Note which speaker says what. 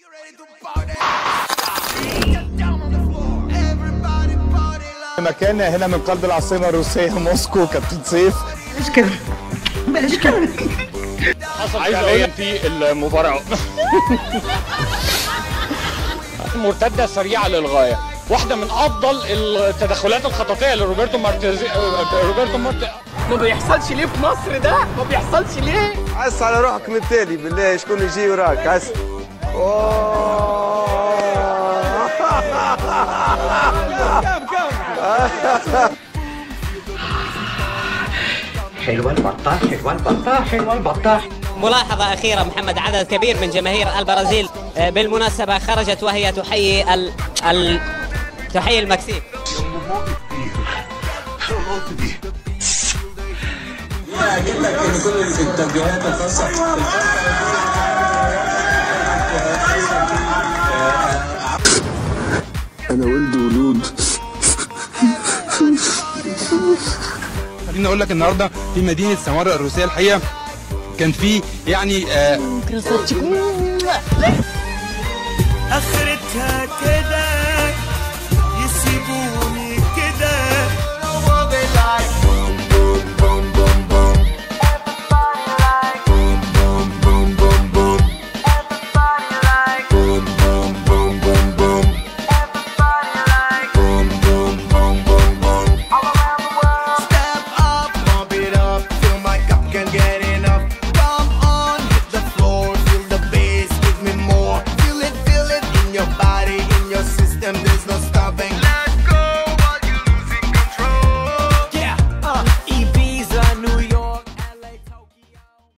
Speaker 1: مكان هنا من قلب العاصمة الروسية موسكو كابتن سيف
Speaker 2: بلاش كده بلاش كده
Speaker 3: عايز اقول في المباراة مرتدة سريعة للغاية واحدة من أفضل التدخلات الخططية لروبرتو مارتيز روبرتو مارتيز
Speaker 4: ما بيحصلش ليه في مصر ده ما بيحصلش ليه
Speaker 5: عس على روحك من التالي بالله شكون يجي وراك عس
Speaker 4: حلوه البطه حلوه البطه حلوه البطه
Speaker 6: ملاحظة أخيرة محمد عدد كبير من جماهير البرازيل آه، بالمناسبة خرجت وهي تحيي ال... ال... تحيي المكسيك
Speaker 7: انا ولد ولود
Speaker 1: خليني اقول لك النهارده في مدينة سمارة الروسية الحقيقة كان في يعني آه
Speaker 8: اخرتها كده يسيبوها